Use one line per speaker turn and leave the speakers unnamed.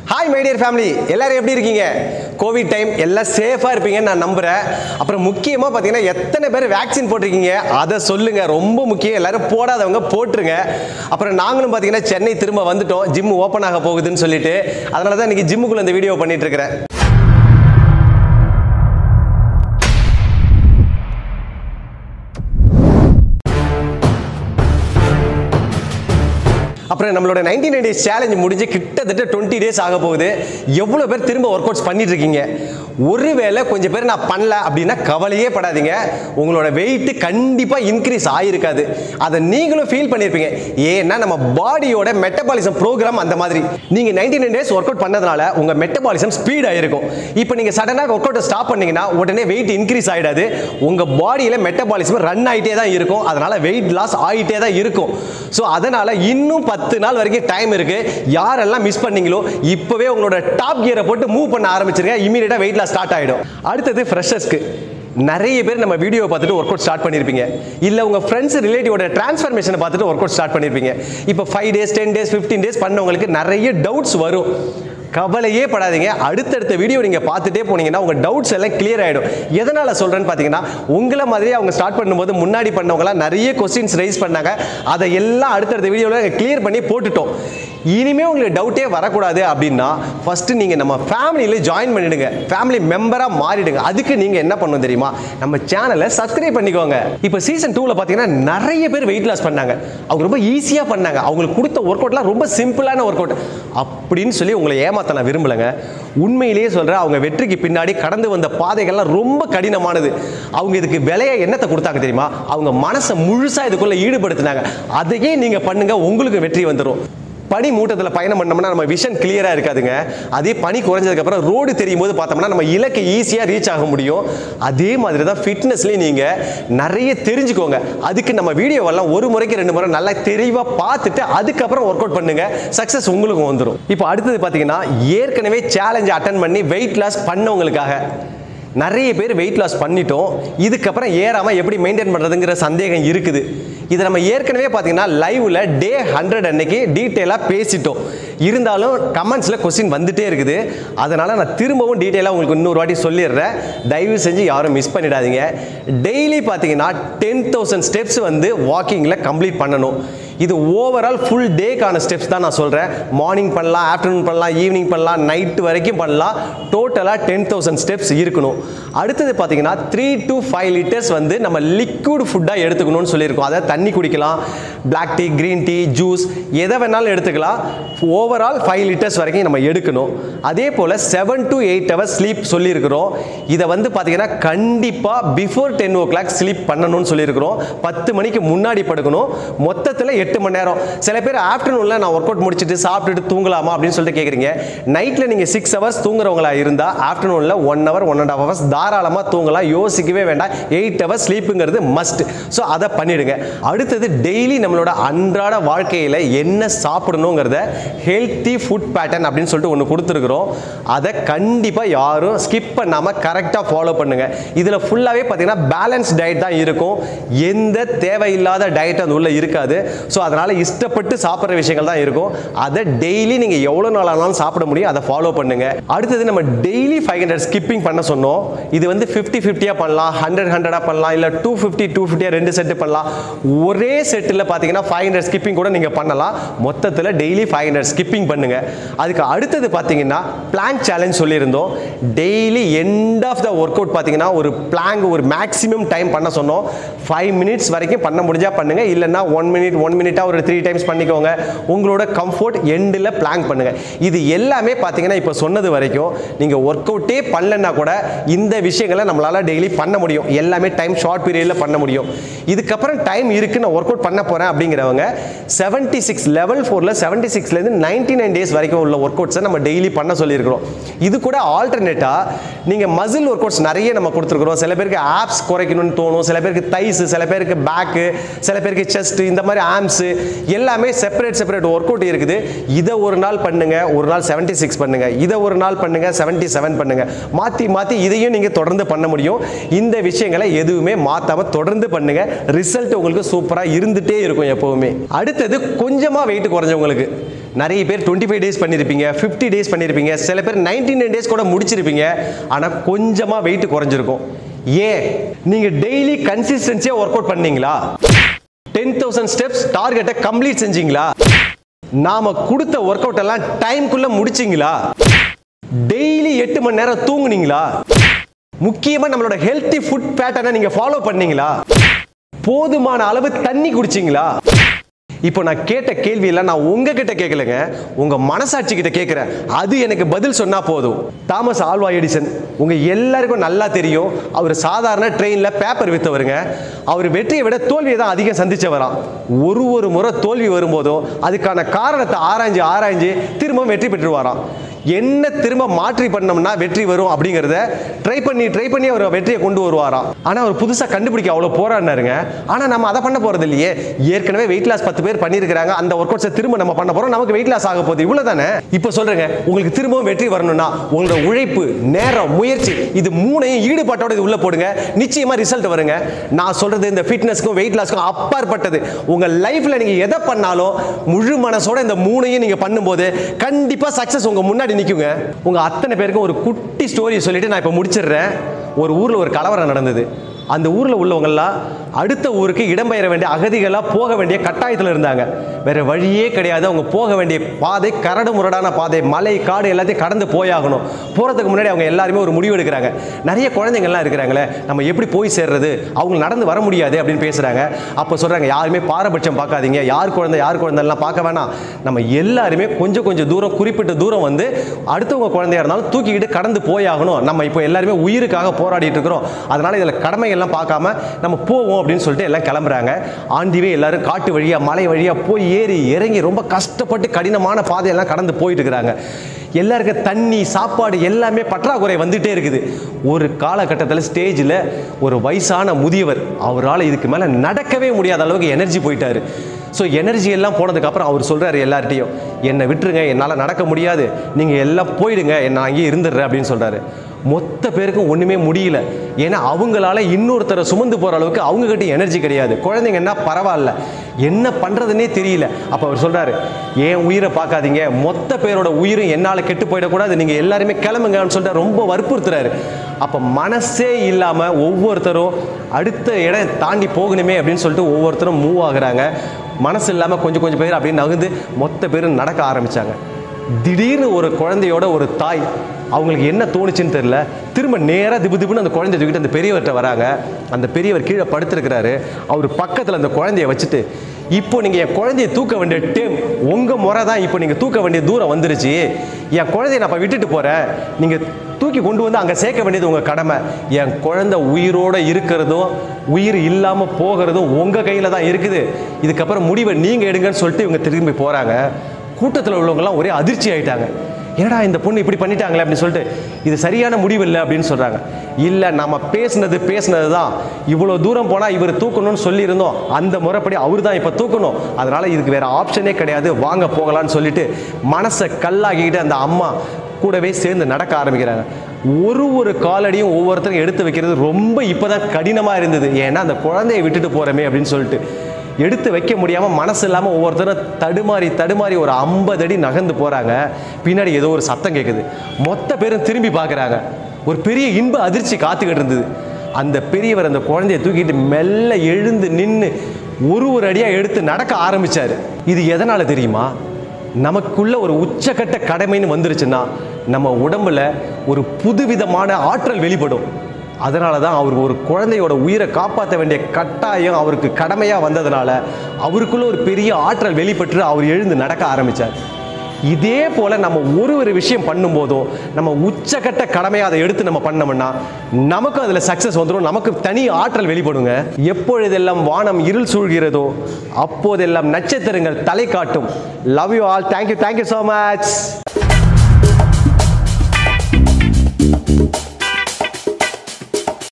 hi my dear family எல்லாரும் எப்படி இருக்கீங்க கோவிட் டைம் எல்லாம் சேஃபாக இருப்பீங்கன்னு நான் நம்புகிறேன் அப்புறம் முக்கியமாக பார்த்தீங்கன்னா எத்தனை பேர் வேக்சின் போட்டிருக்கீங்க அதை சொல்லுங்கள் ரொம்ப முக்கியம் எல்லாரும் போடாதவங்க போட்டுருங்க அப்புறம் நாங்களும் பார்த்தீங்கன்னா சென்னை திரும்ப வந்துட்டோம் ஜிம் ஓப்பன் ஆக போகுதுன்னு சொல்லிட்டு அதனால தான் இன்னைக்கு ஜிம்முக்குள்ள இந்த வீடியோ பண்ணிட்டு இருக்கிறேன் அப்புறம் நம்மளோட நைன்டி நைன் டேஸ் சேலஞ்ச் முடிஞ்சு கிட்டத்தட்ட டுவெண்ட்டி டேஸ் ஆக போகுது எவ்வளோ பேர் திரும்ப ஒர்க் அவுட்ஸ் பண்ணிட்டு இருக்கீங்க ஒருவேளை கொஞ்சம் பேர் நான் பண்ணல அப்படின்னா கவலையே படாதீங்க உங்களோட வெயிட் கண்டிப்பாக இன்க்ரீஸ் ஆகிருக்காது அதை நீங்களும் ஃபீல் பண்ணியிருப்பீங்க ஏன்னா நம்ம பாடியோட மெட்டபாலிசம் ப்ரோக்ராம் அந்த மாதிரி நீங்கள் ninety nine days work out பண்ணதுனால உங்கள் மெட்டபாலிசம் ஸ்பீட் ஆயிருக்கும் இப்போ நீங்கள் சடனாக ஒர்க் அவுட்டை ஸ்டாப் பண்ணீங்கன்னா உடனே வெயிட் இன்க்ரீஸ் ஆகிடாது உங்கள் பாடியில் மெட்டபாலிசம் ரன் ஆகிட்டே தான் இருக்கும் அதனால வெயிட் லாஸ் ஆகிட்டே தான் இருக்கும் ஸோ அதனால இன்னும் பத்து நாள் வரைக்கும் டைம் இருக்கு யாரெல்லாம் மிஸ் பண்ணீங்களோ இப்போவே உங்களோட டாப் கியரை போட்டு மூவ் பண்ண ஆரம்பிச்சிருங்க இமீடியட்டாக வெயிட் லாஸ் ஸ்டார்ட் ஆகிடும் அடுத்தது ஃப்ரெஷர்ஸ்க்கு நிறைய பேர் நம்ம வீடியோ பார்த்துட்டு ஒர்க் அவுட் ஸ்டார்ட் பண்ணியிருப்பீங்க இல்லை உங்கள் ஃப்ரெண்ட்ஸ் ரிலேட்டிவோட டிரான்ஸ்ஃபர்மேஷனை பார்த்துட்டு ஒர்க் அவுட் ஸ்டார்ட் பண்ணியிருப்பீங்க இப்போ five days ten days fifteen days பண்ணவங்களுக்கு நிறைய டவுட்ஸ் வரும் கவலையே படாதீங்க அடுத்தடுத்த வீடியோ நீங்கள் பார்த்துட்டே போனீங்கன்னா உங்கள் டவுட்ஸ் எல்லாம் கிளியர் ஆகிடும் எதனால் சொல்கிறேன்னு பார்த்தீங்கன்னா உங்களை மாதிரியே அவங்க ஸ்டார்ட் பண்ணும்போது முன்னாடி பண்ணவங்களாம் நிறைய கொஸ்டின்ஸ் ரைஸ் பண்ணாங்க அதை எல்லாம் அடுத்தடுத்த வீடியோவில் கிளியர் பண்ணி போட்டுட்டோம் இனிமே உங்களுக்கு டவுட்டே வரக்கூடாது அப்படின்னா ஃபர்ஸ்ட் நீங்க நம்ம ஃபேமிலியில் ஜாயின் பண்ணிடுங்க ஃபேமிலி மெம்பரா மாறிடுங்க அதுக்கு நீங்க என்ன பண்ணணும் தெரியுமா நம்ம சேனலை சப்ஸ்கிரைப் பண்ணிக்கோங்க இப்போ சீசன் டூவில் பார்த்தீங்கன்னா நிறைய பேர் வெயிட் லாஸ் பண்ணாங்க அவங்க ரொம்ப ஈஸியாக பண்ணாங்க அவங்களுக்கு கொடுத்த ஒர்க் அவுட்லாம் ரொம்ப சிம்பிளான ஒர்க் அவுட் அப்படின்னு சொல்லி உங்களை ஏமாத்த நான் விரும்பலைங்க உண்மையிலேயே சொல்கிறேன் அவங்க வெற்றிக்கு பின்னாடி கடந்து வந்த பாதைகள்லாம் ரொம்ப கடினமானது அவங்க இதுக்கு விலையை என்னத்தை கொடுத்தாங்க தெரியுமா அவங்க மனசை முழுசாக இதுக்குள்ளே ஈடுபடுத்தினாங்க அதையே நீங்கள் பண்ணுங்க உங்களுக்கு வெற்றி வந்துடும் பனி மூட்டத்தில் பயணம் பண்ணோம்னா நம்ம விஷன் கிளியராக இருக்காதுங்க அதே பனி குறைஞ்சதுக்கப்புறம் ரோடு தெரியும் போது பார்த்தோம்னா நம்ம இலக்கை ஈஸியாக ரீச் ஆக முடியும் அதே மாதிரி தான் ஃபிட்னஸ்லேயும் நீங்கள் நிறைய தெரிஞ்சுக்கோங்க அதுக்கு நம்ம வீடியோவெல்லாம் ஒரு முறைக்கு ரெண்டு முறை நல்லா தெளிவாக பார்த்துட்டு அதுக்கப்புறம் ஒர்க் அவுட் பண்ணுங்க சக்ஸஸ் உங்களுக்கும் வந்துடும் இப்போ அடுத்தது பார்த்தீங்கன்னா ஏற்கனவே சேலஞ்ச் அட்டன் பண்ணி வெயிட் லாஸ் பண்ணவங்களுக்காக நிறைய பேர் வெயிட் லாஸ் பண்ணிட்டோம் இதுக்கப்புறம் ஏறாமல் எப்படி மெயின்டைன் பண்ணுறதுங்கிற சந்தேகம் இருக்குது இதை நம்ம ஏற்கனவே பார்த்தீங்கன்னா லைவ்ல டே ஹண்ட்ரட் அன்னைக்கு டீட்டெயிலாக பேசிட்டோம் இருந்தாலும் கமெண்ட்ஸில் கொஸ்டின் வந்துட்டே இருக்குது அதனால் நான் திரும்பவும் டீட்டெயிலாக உங்களுக்கு இன்னொரு வாட்டி சொல்லிடுறேன் தயவு செஞ்சு யாரும் மிஸ் பண்ணிடாதீங்க டெய்லி பார்த்தீங்கன்னா டென் தௌசண்ட் ஸ்டெப்ஸ் வந்து வாக்கிங்கில் கம்ப்ளீட் பண்ணணும் இது ஓவரால் ஃபுல் டேக்கான ஸ்டெப்ஸ் தான் நான் சொல்கிறேன் மார்னிங் பண்ணலாம் ஆஃப்டர்நூன் பண்ணலாம் ஈவினிங் பண்ணலாம் நைட்டு வரைக்கும் பண்ணலாம் டோட்டலாக டென் தௌசண்ட் ஸ்டெப்ஸ் இருக்கணும் அடுத்தது பார்த்தீங்கன்னா த்ரீ டு ஃபைவ் லிட்டர்ஸ் வந்து நம்ம லிக்விட் ஃபுட்டாக எடுத்துக்கணும்னு சொல்லியிருக்கோம் அதாவது தண்ணி குடிக்கலாம் black tea green tea juice எதை வேணாலும் எடுத்துக்கலாம் ஓவரால் ஃபைவ் லிட்டர்ஸ் வரைக்கும் நம்ம எடுக்கணும் அதே போல் seven to eight hours sleep சொல்லியிருக்கிறோம் இதை வந்து பார்த்தீங்கன்னா கண்டிப்பாக before ten o'clock sleep பண்ணணும்னு சொல்லியிருக்கிறோம் பத்து மணிக்கு முன்னாடி படுக்கணும் மொத்தத்தில் எட்டு மணி நேரம் சில பேர் ஆஃப்டர்நூனில் நான் ஒர்க் அவுட் முடிச்சுட்டு சாப்பிட்டுட்டு தூங்கலாமா அப்படின்னு சொல்லிட்டு கேட்குறீங்க நைட்டில் நீங்கள் சிக்ஸ் ஹவர்ஸ் தூங்குறவங்களா இருந்தால் ஆஃப்டர்நூனில் one hour one and half hours தாராளமாக தூங்கலாம் யோசிக்கவே வேண்டாம் எயிட் ஹவர்ஸ் ஸ்லீப்புங்கிறது மஸ்ட் ஸோ அதை பண்ணிடுங்க அடுத்தது டெய்லி நம்மளோட அன்றாட வாழ்க்கையில் என்ன சாப்பிடணுங்கிறத ஹெல்த்தி ஃபுட் பேட்டர்ன் அப்படின்னு சொல்லிட்டு ஒன்று கொடுத்துருக்குறோம் அதை கண்டிப்பாக யாரும் ஸ்கிப் பண்ணாமல் கரெக்டாக ஃபாலோ பண்ணுங்க இதில் ஃபுல்லாகவே பார்த்தீங்கன்னா பேலன்ஸ் டயட் தான் இருக்கும் எந்த தேவையில்லாத டயட் அது உள்ள இருக்காது ஸோ அதனால் இஷ்டப்பட்டு சாப்பிட்ற விஷயங்கள் தான் இருக்கும் அதை டெய்லி நீங்கள் எவ்வளோ நாள் ஆனாலும் சாப்பிட முடியும் அதை ஃபாலோ பண்ணுங்க அடுத்தது நம்ம டெய்லி ஃபைவ் ஹண்ட்ரட் ஸ்கிப்பிங் பண்ண சொன்னோம் இது வந்து ஃபிஃப்டி ஃபிஃப்டியாக பண்ணலாம் ஹண்ட்ரட் ஹண்ட்ரடாக பண்ணலாம் இல்லை டூ ஃபிஃப்டி டூ ஃபிஃப்டியாக ரெண்டு செட்டு பண்ணலாம் ஒரே செட்டில் பார்த்தீங்கன்னா ஃபைவ் ஹண்ட்ரட் ஸ்கிப்பிங் கூட நீங்கள் பண்ணலாம் மொத்தத்தில் டெய்லி ஃபைவ் ஹண்ட்ரட் ஸ்கிப்பிங் பண்ணுங்க அதுக்கு அடுத்தது பார்த்தீங்கன்னா பிளாங்க் சேலஞ்ச் சொல்லியிருந்தோம் daily end of the work out பார்த்தீங்கன்னா ஒரு பிளாங்க் ஒரு மேக்ஸிமம் டைம் பண்ண சொன்னோம் ஃபைவ் மினிட்ஸ் வரைக்கும் பண்ண முடிஞ்சா பண்ணுங்க இல்லைன்னா ஒன் மினிட் ஒன் மினிட்டாக ஒரு த்ரீ டைம்ஸ் பண்ணிக்கோங்க உங்களோட கம்ஃபர்ட் எண்டில் பிளாங்க் பண்ணுங்க இது எல்லாமே பார்த்தீங்கன்னா இப்போ சொன்னது வரைக்கும் நீங்கள் ஒர்க் அவுட்டே பண்ணலன்னா கூட இந்த விஷயங்களை நம்மளால டெய்லி பண்ண முடியும் எல்லாமே டைம் ஷார்ட் பீரியடில் பண்ண முடியும் இதுக்கப்புறம் டைம் இருக்கு நான் ஒர்க் அவுட் பண்ண போகிறேன் அப்படிங்கிறவங்க செவன்ட்டி சிக்ஸ் லெவல் ஃபோரில் செவன்ட்டி சிக்ஸ்லேருந்து நைன்டி நைன் டேஸ் வரைக்கும் உள்ள ஒர்க் அவுட்ஸை நம்ம டெய்லி பண்ண சொல்லியிருக்கிறோம் இது கூட ஆல்டர்னேட்டாக நீங்கள் மசில் ஒர்க் அவுட்ஸ் நிறைய நம்ம கொடுத்துருக்குறோம் சில பேருக்கு ஆப்ஸ் குறைக்கணும்னு தோணும் சில பேருக்கு தைஸ் சில பேருக்கு பேக்கு சில பேருக்கு செஸ்ட் இந்த மாதிரி ஆம்ஸ் ஆர்ம்ஸு எல்லாமே செப்பரேட் செப்பரேட் ஒர்க் அவுட் இருக்குது இதை ஒரு நாள் பண்ணுங்க ஒரு நாள் 76 சிக்ஸ் பண்ணுங்க இதை ஒரு நாள் பண்ணுங்க 77 செவன் பண்ணுங்க மாற்றி மாற்றி இதையும் நீங்கள் தொடர்ந்து பண்ண முடியும் இந்த விஷயங்களை எதுவுமே மாற்றாம தொடர்ந்து பண்ணுங்க ரிசல்ட் உங்களுக்கு சூப்பராக இருந்துட்டே இருக்கும் எப்பவுமே அடுத்தது கொஞ்சமாக வெயிட் குறைஞ்சவங்களுக்கு நிறைய பேர் டுவெண்ட்டி ஃபைவ் டேஸ் பண்ணியிருப்பீங்க ஃபிஃப்டி டேஸ் பண்ணியிருப்பீங்க சில பேர் நைன்டி நைன் டேஸ் கூட முடிச்சிருப்பீங்க ஆனால் கொஞ்சமாக வெயிட் குறைஞ்சிருக்கும் ஏன் நீங்கள் டெய்லி கன்சிஸ்டன்சியாக ஒர்க் அவுட் பண்ணீங்களா டென் தௌசண்ட் ஸ்டெப்ஸ் டார்கெட்டை கம்ப்ளீட் செஞ்சீங்களா நாம கொடுத்த ஒர்க் அவுட் எல்லாம் டைம்குள்ள முடிச்சிங்களா டெய்லி எட்டு மணி நேரம் தூங்குனீங்களா முக்கியமா நம்மளோட ஹெல்த்தி ஃபுட் பேட்டர்னை நீங்க ஃபாலோ பண்ணீங்களா போதுமான அளவு தண்ணி குடிச்சிங்களா இப்போ நான் கேட்ட கேள்வியெல்லாம் நான் உங்ககிட்ட கேட்கலங்க உங்க மனசாட்சி கிட்ட கேட்கிறேன் அது எனக்கு பதில் சொன்னா போதும் தாமஸ் ஆல்வா எடிசன் உங்க எல்லாருக்கும் நல்லா தெரியும் அவர் சாதாரண ட்ரெயின்ல பேப்பர் வித்தவருங்க அவர் வெற்றியை விட தோல்வியை தான் அதிகம் சந்திச்சவராம் ஒரு ஒரு முறை தோல்வி வரும்போதும் அதுக்கான காரணத்தை ஆராய்ஞ்சு ஆராய்ஞ்சு திரும்ப வெற்றி பெற்றுவாராம் என்ன திரும்ப மாற்றி பண்ணோம்னா வெற்றி வரும் அப்படிங்கிறத ட்ரை பண்ணி ட்ரை பண்ணி அவர் வெற்றியை கொண்டு வருவாராம் ஆனா அவர் புதுசா கண்டுபிடிக்க அவ்வளவு போராடினாருங்க ஆனா நம்ம அதை பண்ண போறது இல்லையே ஏற்கனவே வெயிட் லாஸ் பத்து பேர் பண்ணியிருக்காங்க அந்த ஒர்க் அவுட்ஸை திரும்ப நம்ம பண்ண போறோம் நமக்கு வெயிட் லாஸ் ஆக போகுது இவ்வளவு தானே இப்போ சொல்றேங்க உங்களுக்கு திரும்பவும் வெற்றி வரணும்னா உங்களோட உழைப்பு நேரம் முயற்சி இது மூணையும் ஈடுபாட்டோட இது உள்ள போடுங்க நிச்சயமா ரிசல்ட் வருங்க நான் சொல்றது இந்த ஃபிட்னஸ்க்கும் வெயிட் லாஸ்க்கும் அப்பாற்பட்டது உங்க லைஃப்ல நீங்க எதை பண்ணாலும் முழு மனசோட இந்த மூணையும் நீங்க பண்ணும்போது கண்டிப்பா சக்சஸ் உங்க முன்னாடி நிக்குங்க உங்க அத்தனை பேருக்கும் ஒரு குட்டி ஸ்டோரி சொல்லிட்டு நான் இப்ப முடிச்சிடுறேன் ஒரு ஊர்ல ஒரு கலவரம் நடந்தது அந்த ஊர்ல உள்ளவங்கெல்லாம் அடுத்த ஊருக்கு இடம்பெயர வேண்டிய அகதிகளா போக வேண்டிய கட்டாயத்தில் இருந்தாங்க வேற வழியே கிடையாது அவங்க போக வேண்டிய பாதை கரடு முரடான பாதை மலை காடு எல்லாத்தையும் கடந்து போயாகணும் போறதுக்கு முன்னாடி அவங்க எல்லாருமே ஒரு முடிவு எடுக்கிறாங்க நிறைய குழந்தைங்கள்லாம் இருக்கிறாங்களே நம்ம எப்படி போய் சேர்றது அவங்க நடந்து வர முடியாது அப்படின்னு பேசுறாங்க அப்போ சொல்றாங்க யாருமே பாரபட்சம் பார்க்காதீங்க யார் குழந்தை யார் குழந்தைலாம் பார்க்க வேணாம் நம்ம எல்லாருமே கொஞ்சம் கொஞ்சம் தூரம் குறிப்பிட்ட தூரம் வந்து அடுத்தவங்க குழந்தையா இருந்தாலும் தூக்கிக்கிட்டு கடந்து போயாகணும் நம்ம இப்போ எல்லாருமே உயிருக்காக போராடிட்டு இருக்கிறோம் அதனால இதில் கடமைகள்லாம் பார்க்காம நம்ம போவோம் அப்படின்னு சொல்லிட்டு எல்லாம் கிளம்புறாங்க ஆண்டிவே எல்லாரும் காட்டு வழியா மலை வழியா போய் ஏறி இறங்கி ரொம்ப கஷ்டப்பட்டு கடினமான பாதையெல்லாம் கடந்து போயிட்டு இருக்கிறாங்க எல்லாருக்கும் தண்ணி சாப்பாடு எல்லாமே பற்றாக்குறை வந்துட்டே இருக்குது ஒரு காலகட்டத்தில் ஸ்டேஜில் ஒரு வயசான முதியவர் அவரால் இதுக்கு மேலே நடக்கவே முடியாத அளவுக்கு எனர்ஜி போயிட்டாரு ஸோ எனர்ஜி எல்லாம் போனதுக்கப்புறம் அவர் சொல்கிறாரு எல்லார்ட்டையும் என்னை விட்டுருங்க என்னால் நடக்க முடியாது நீங்கள் எல்லாம் போயிடுங்க நான் அங்கேயே இருந்துடுறேன் அப்படின்னு சொல்கிறாரு மொத்த பேருக்கும் ஒன்றுமே முடியல ஏன்னா அவங்களால இன்னொருத்தரை சுமந்து போகிற அளவுக்கு அவங்ககிட்ட எனர்ஜி கிடையாது குழந்தைங்க என்ன பரவாயில்ல என்ன பண்ணுறதுனே தெரியல அப்போ அவர் சொல்கிறாரு ஏன் உயிரை பார்க்காதீங்க மொத்த பேரோட உயிரும் என்னால் கெட்டு போயிடக்கூடாது நீங்கள் எல்லாருமே கிளம்புங்கன்னு சொல்லிட்டு ரொம்ப வற்புறுத்துறாரு அப்போ மனசே இல்லாமல் ஒவ்வொருத்தரும் அடுத்த இடம் தாண்டி போகணுமே அப்படின்னு சொல்லிட்டு ஒவ்வொருத்தரும் மூவ் ஆகுறாங்க மனசு இல்லாமல் கொஞ்சம் கொஞ்சம் பேர் அப்படியே நகுந்து மொத்த பேரும் நடக்க ஆரம்பிச்சாங்க திடீர்னு ஒரு குழந்தையோட ஒரு தாய் அவங்களுக்கு என்ன தோணுச்சுன்னு தெரியல திரும்ப நேராக திபு திபுன்னு அந்த குழந்தைய தூக்கிட்டு அந்த பெரியவர்கிட்ட வராங்க அந்த பெரியவர் கீழே படுத்திருக்கிறாரு அவர் பக்கத்தில் அந்த குழந்தைய வச்சுட்டு இப்போ நீங்கள் என் குழந்தைய தூக்க வேண்டிய டேம் உங்கள் முறை தான் இப்போ நீங்கள் தூக்க வேண்டிய தூரம் வந்துருச்சு என் குழந்தைய நான் இப்போ விட்டுட்டு போகிறேன் நீங்கள் தூக்கி கொண்டு வந்து அங்கே சேர்க்க வேண்டியது உங்கள் கடமை என் குழந்தை உயிரோட இருக்கிறதும் உயிர் இல்லாமல் போகிறதும் உங்கள் கையில் தான் இருக்குது இதுக்கப்புறம் முடிவை நீங்கள் எடுங்கன்னு சொல்லிட்டு இவங்க திரும்பி போகிறாங்க கூட்டத்தில் உள்ளவங்கலாம் ஒரே அதிர்ச்சி ஆயிட்டாங்க என்னடா இந்த பொண்ணு இப்படி பண்ணிட்டாங்களே அப்படின்னு சொல்லிட்டு இது சரியான முடிவு இல்லை அப்படின்னு சொல்கிறாங்க இல்லை நம்ம பேசுனது பேசுனது தான் இவ்வளோ தூரம் போனால் இவர் தூக்கணும்னு சொல்லியிருந்தோம் அந்த முறைப்படி அவர் தான் இப்போ தூக்கணும் அதனால் இதுக்கு வேறு ஆப்ஷனே கிடையாது வாங்க போகலான்னு சொல்லிட்டு மனசை கல்லாகிக்கிட்டு அந்த அம்மா கூடவே சேர்ந்து நடக்க ஆரம்பிக்கிறாங்க ஒரு ஒரு காலடியும் ஒவ்வொருத்தரும் எடுத்து வைக்கிறது ரொம்ப இப்போதான் கடினமாக இருந்தது ஏன்னா அந்த குழந்தையை விட்டுட்டு போகிறோமே அப்படின்னு சொல்லிட்டு எடுத்து வைக்க முடியாமல் மனசு இல்லாமல் ஒவ்வொருத்தரும் தடுமாறி தடுமாறி ஒரு ஐம்பது அடி நகர்ந்து போகிறாங்க பின்னாடி ஏதோ ஒரு சத்தம் கேட்குது மொத்த பேரும் திரும்பி பார்க்குறாங்க ஒரு பெரிய இன்ப அதிர்ச்சி காத்துக்கிட்டு இருந்தது அந்த பெரியவர் அந்த குழந்தைய தூக்கிட்டு மெல்ல எழுந்து நின்று ஒரு ஒரு அடியாக எடுத்து நடக்க ஆரம்பிச்சாரு இது எதனால தெரியுமா நமக்குள்ள ஒரு உச்சக்கட்ட கடமைன்னு வந்துருச்சுன்னா நம்ம உடம்புல ஒரு புதுவிதமான ஆற்றல் வெளிப்படும் அதனால தான் அவருக்கு ஒரு குழந்தையோட உயிரை காப்பாற்ற வேண்டிய கட்டாயம் அவருக்கு கடமையாக வந்ததுனால அவருக்குள்ள ஒரு பெரிய ஆற்றல் வெளிப்பட்டு அவர் எழுந்து நடக்க ஆரம்பிச்சார் இதே போல நம்ம ஒரு ஒரு விஷயம் பண்ணும்போதும் நம்ம உச்சக்கட்ட கடமையை அதை எடுத்து நம்ம பண்ணோம்னா நமக்கும் அதில் சக்ஸஸ் வந்துடும் நமக்கு தனி ஆற்றல் வெளிப்படுங்க எப்பொழுதெல்லாம் வானம் இருள் சூழ்கிறதோ அப்போதெல்லாம் நட்சத்திரங்கள் தலை காட்டும் love you all thank you thank you so much